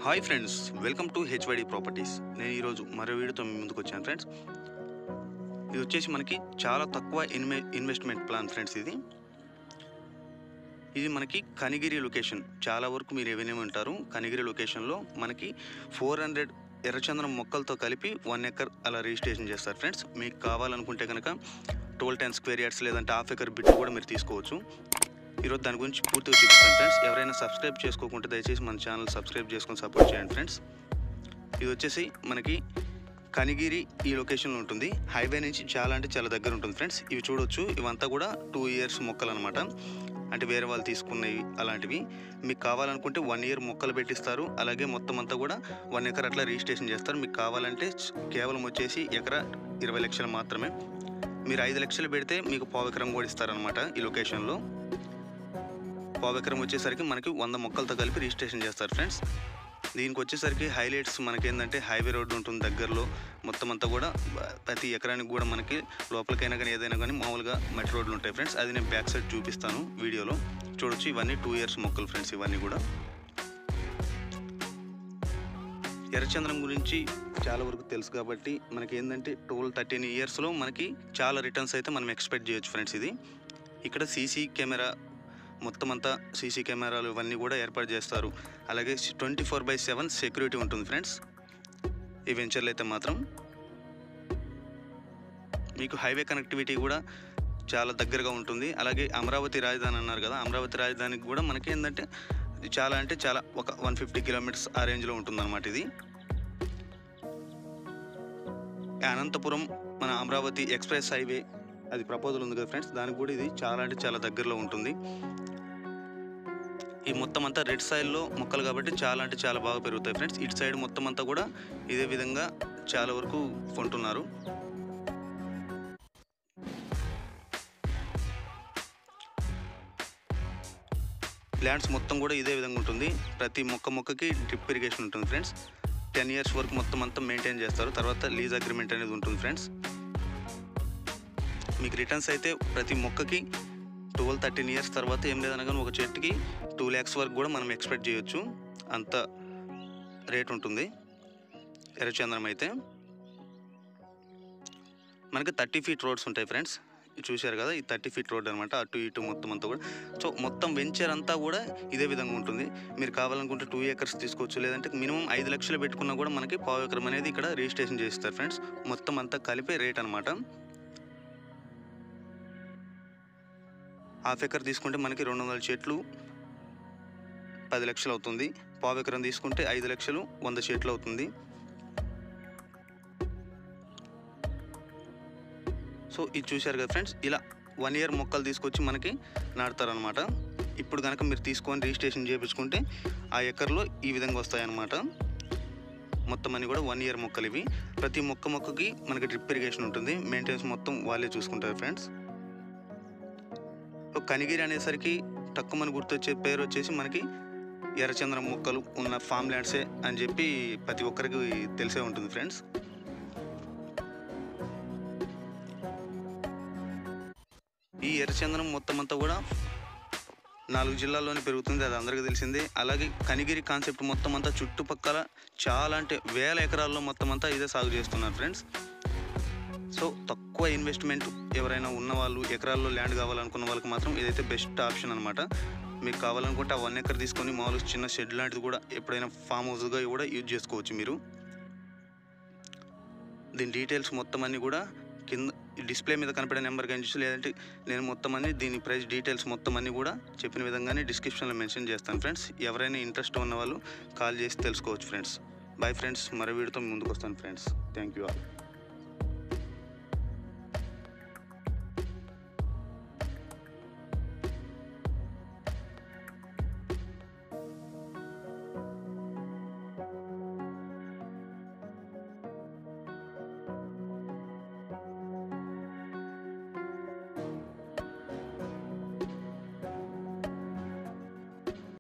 hi friends welcome to HYD properties నేను ఈరోజు మరో వీడియోతో మీ ముందుకు వచ్చాను ఫ్రెండ్స్ ఇది వచ్చేసి మనకి చాలా తక్కువ ఇన్వె ఇన్వెస్ట్మెంట్ ప్లాన్ ఫ్రెండ్స్ ఇది ఇది మనకి కనిగిరి లొకేషన్ చాలా వరకు మీరు ఏమైనా ఉంటారు కనిగిరి లొకేషన్లో మనకి ఫోర్ హండ్రెడ్ ఎర్రచంద్రం మొక్కలతో కలిపి వన్ ఎకర్ అలా రిజిస్ట్రేషన్ చేస్తారు ఫ్రెండ్స్ మీకు కావాలనుకుంటే కనుక ట్వెల్వ్ టెన్ స్క్వేర్ యార్డ్స్ లేదంటే హాఫ్ ఎకర్ బిట్ కూడా మీరు తీసుకోవచ్చు ఈరోజు దాని గురించి పూర్తిగా చూపిస్తాను ఫ్రెండ్స్ ఎవరైనా సబ్స్క్రైబ్ చేసుకోకుంటే దయచేసి మన ఛానల్ సబ్స్క్రైబ్ చేసుకొని సపోర్ట్ చేయండి ఫ్రెండ్స్ ఇది వచ్చేసి మనకి కనిగిరి ఈ లొకేషన్లో ఉంటుంది హైవే నుంచి చాలా అంటే చాలా దగ్గర ఉంటుంది ఫ్రెండ్స్ ఇవి చూడొచ్చు ఇవంతా కూడా టూ ఇయర్స్ మొక్కలు అనమాట అంటే వేరే వాళ్ళు తీసుకున్నవి అలాంటివి మీకు కావాలనుకుంటే వన్ ఇయర్ మొక్కలు పెట్టిస్తారు అలాగే మొత్తం అంతా కూడా వన్ ఎకర్ అట్లా రిజిస్ట్రేషన్ చేస్తారు మీకు కావాలంటే కేవలం వచ్చేసి ఎకరా ఇరవై లక్షలు మాత్రమే మీరు ఐదు లక్షలు పెడితే మీకు పావు ఎకరం కూడా ఇస్తారనమాట ఈ లొకేషన్లో పావు ఎకరం వచ్చేసరికి మనకి వంద మొక్కలతో కలిపి రిజిస్ట్రేషన్ చేస్తారు ఫ్రెండ్స్ దీనికి వచ్చేసరికి హైలైట్స్ మనకి ఏంటంటే హైవే రోడ్డు ఉంటుంది దగ్గరలో మొత్తం అంతా కూడా బ- ప్రతి ఎకరానికి కూడా మనకి లోపలికైనా కానీ ఏదైనా కానీ మామూలుగా మట్టి రోడ్లు ఉంటాయి ఫ్రెండ్స్ అది నేను బ్యాక్ సైడ్ చూపిస్తాను వీడియోలో చూడొచ్చు ఇవన్నీ టూ ఇయర్స్ మొక్కలు ఫ్రెండ్స్ ఇవన్నీ కూడా ఎర్రచంద్రం గురించి చాలా వరకు తెలుసు కాబట్టి మనకి ఏంటంటే ట్వెల్వ్ థర్టీన్ ఇయర్స్లో మనకి చాలా రిటర్న్స్ అయితే మనం ఎక్స్పెక్ట్ చేయొచ్చు ఫ్రెండ్స్ ఇది ఇక్కడ సీసీ కెమెరా మొత్తం అంతా సీసీ కెమెరాలు ఇవన్నీ కూడా ఏర్పాటు చేస్తారు అలాగే twenty four by seven security ఉంటుంది ఫ్రెండ్స్ ఈ వెంచర్లు అయితే మాత్రం మీకు హైవే కనెక్టివిటీ కూడా చాలా దగ్గరగా ఉంటుంది అలాగే అమరావతి రాజధాని అన్నారు కదా అమరావతి రాజధానికి కూడా మనకి ఏంటంటే ఇది చాలా అంటే చాలా ఒక వన్ ఫిఫ్టీ కిలోమీటర్స్ ఆ రేంజ్లో ఉంటుందన్నమాట ఇది అనంతపురం మన అమరావతి ఎక్స్ప్రెస్ హైవే అది ప్రపోజల్ ఉంది కదా ఫ్రెండ్స్ దానికి కూడా ఇది చాలా అంటే చాలా దగ్గరలో ఉంటుంది ఈ మొత్తం అంతా రెడ్ సైడ్లో మొక్కలు కాబట్టి చాలా అంటే చాలా బాగా పెరుగుతాయి ఫ్రెండ్స్ ఇటు సైడ్ మొత్తం అంతా కూడా ఇదే విధంగా చాలా వరకు కొంటున్నారు ప్లాంట్స్ మొత్తం కూడా ఇదే విధంగా ఉంటుంది ప్రతి మొక్క మొక్కకి డ్రిప్ ఇరిగేషన్ ఉంటుంది ఫ్రెండ్స్ టెన్ ఇయర్స్ వరకు మొత్తం అంతా మెయింటైన్ చేస్తారు తర్వాత లీజ్ అగ్రిమెంట్ అనేది ఉంటుంది ఫ్రెండ్స్ మీకు రిటర్న్స్ అయితే ప్రతి మొక్కకి ట్వెల్వ్ థర్టీన్ ఇయర్స్ తర్వాత ఏం లేదనగా ఒక చెట్టుకి టూ ల్యాక్స్ వరకు కూడా మనం ఎక్స్పెక్ట్ చేయొచ్చు అంత రేట్ ఉంటుంది ఎర్రచంద్రం అయితే మనకి థర్టీ ఫీట్ రోడ్స్ ఉంటాయి ఫ్రెండ్స్ ఇది చూశారు కదా ఈ థర్టీ ఫీట్ రోడ్ అనమాట అటు ఇటు మొత్తం అంతా కూడా సో మొత్తం వెంచర్ అంతా కూడా ఇదే విధంగా ఉంటుంది మీరు కావాలనుకుంటే టూ ఏకర్స్ తీసుకోవచ్చు లేదంటే మినిమం ఐదు లక్షలు పెట్టుకున్నా కూడా మనకి పావు ఎకరం అనేది ఇక్కడ రిజిస్ట్రేషన్ చేస్తారు ఫ్రెండ్స్ మొత్తం అంతా కలిపే రేట్ అనమాట హాఫ్ ఎకర్ తీసుకుంటే మనకి రెండు వందల చెట్లు పది లక్షలు అవుతుంది పావు ఎకరం తీసుకుంటే ఐదు లక్షలు వంద చెట్లు అవుతుంది సో ఇది చూశారు కదా ఫ్రెండ్స్ ఇలా వన్ ఇయర్ మొక్కలు తీసుకొచ్చి మనకి నాటుతారనమాట ఇప్పుడు కనుక మీరు తీసుకొని రిజిస్ట్రేషన్ చేయించుకుంటే ఆ ఎకర్లో ఈ విధంగా వస్తాయన్నమాట మొత్తం అన్ని కూడా వన్ ఇయర్ మొక్కలు ఇవి ప్రతి మొక్క మొక్కకి మనకి డ్రిప్ ఇరిగేషన్ ఉంటుంది మెయింటెనెన్స్ మొత్తం వాళ్ళే చూసుకుంటారు ఫ్రెండ్స్ సో కనిగిరి అనేసరికి తక్కువ మన గుర్తొచ్చే పేరు వచ్చేసి మనకి ఎర్రచంద్రం మొక్కలు ఉన్న ఫామ్ ల్యాండ్సే అని చెప్పి ప్రతి ఒక్కరికి తెలిసే ఉంటుంది ఫ్రెండ్స్ ఈ ఎర్రచంద్రం మొత్తం అంతా కూడా నాలుగు జిల్లాల్లోనే పెరుగుతుంది అది అందరికీ తెలిసిందే అలాగే కనిగిరి కాన్సెప్ట్ మొత్తం అంతా చుట్టుపక్కల చాలా అంటే వేల ఎకరాల్లో మొత్తం అంతా ఇదే సాగు చేస్తున్నారు ఫ్రెండ్స్ సో తక్కువ ఇన్వెస్ట్మెంట్ ఎవరైనా ఉన్న వాళ్ళు ఎకరాల్లో ల్యాండ్ కావాలనుకున్న వాళ్ళకి మాత్రం ఇదైతే బెస్ట్ ఆప్షన్ అనమాట మీకు కావాలనుకుంటే ఆ వన్ ఎకర్ తీసుకొని మామూలుగా చిన్న షెడ్ లాంటిది కూడా ఎప్పుడైనా ఫామ్ హౌస్గా కూడా యూజ్ చేసుకోవచ్చు మీరు దీని డీటెయిల్స్ మొత్తం అన్నీ కూడా కింద డిస్ప్లే మీద కనపడే నెంబర్ కానీ చూసి లేదంటే నేను మొత్తం అన్ని దీని ప్రైస్ డీటెయిల్స్ మొత్తం అన్నీ కూడా చెప్పిన విధంగానే డిస్క్రిప్షన్లో మెన్షన్ చేస్తాను ఫ్రెండ్స్ ఎవరైనా ఇంట్రెస్ట్ ఉన్న వాళ్ళు కాల్ చేసి తెలుసుకోవచ్చు ఫ్రెండ్స్ బాయ్ ఫ్రెండ్స్ మరో వీడితో ముందుకు వస్తాను ఫ్రెండ్స్ థ్యాంక్ యూ ఆల్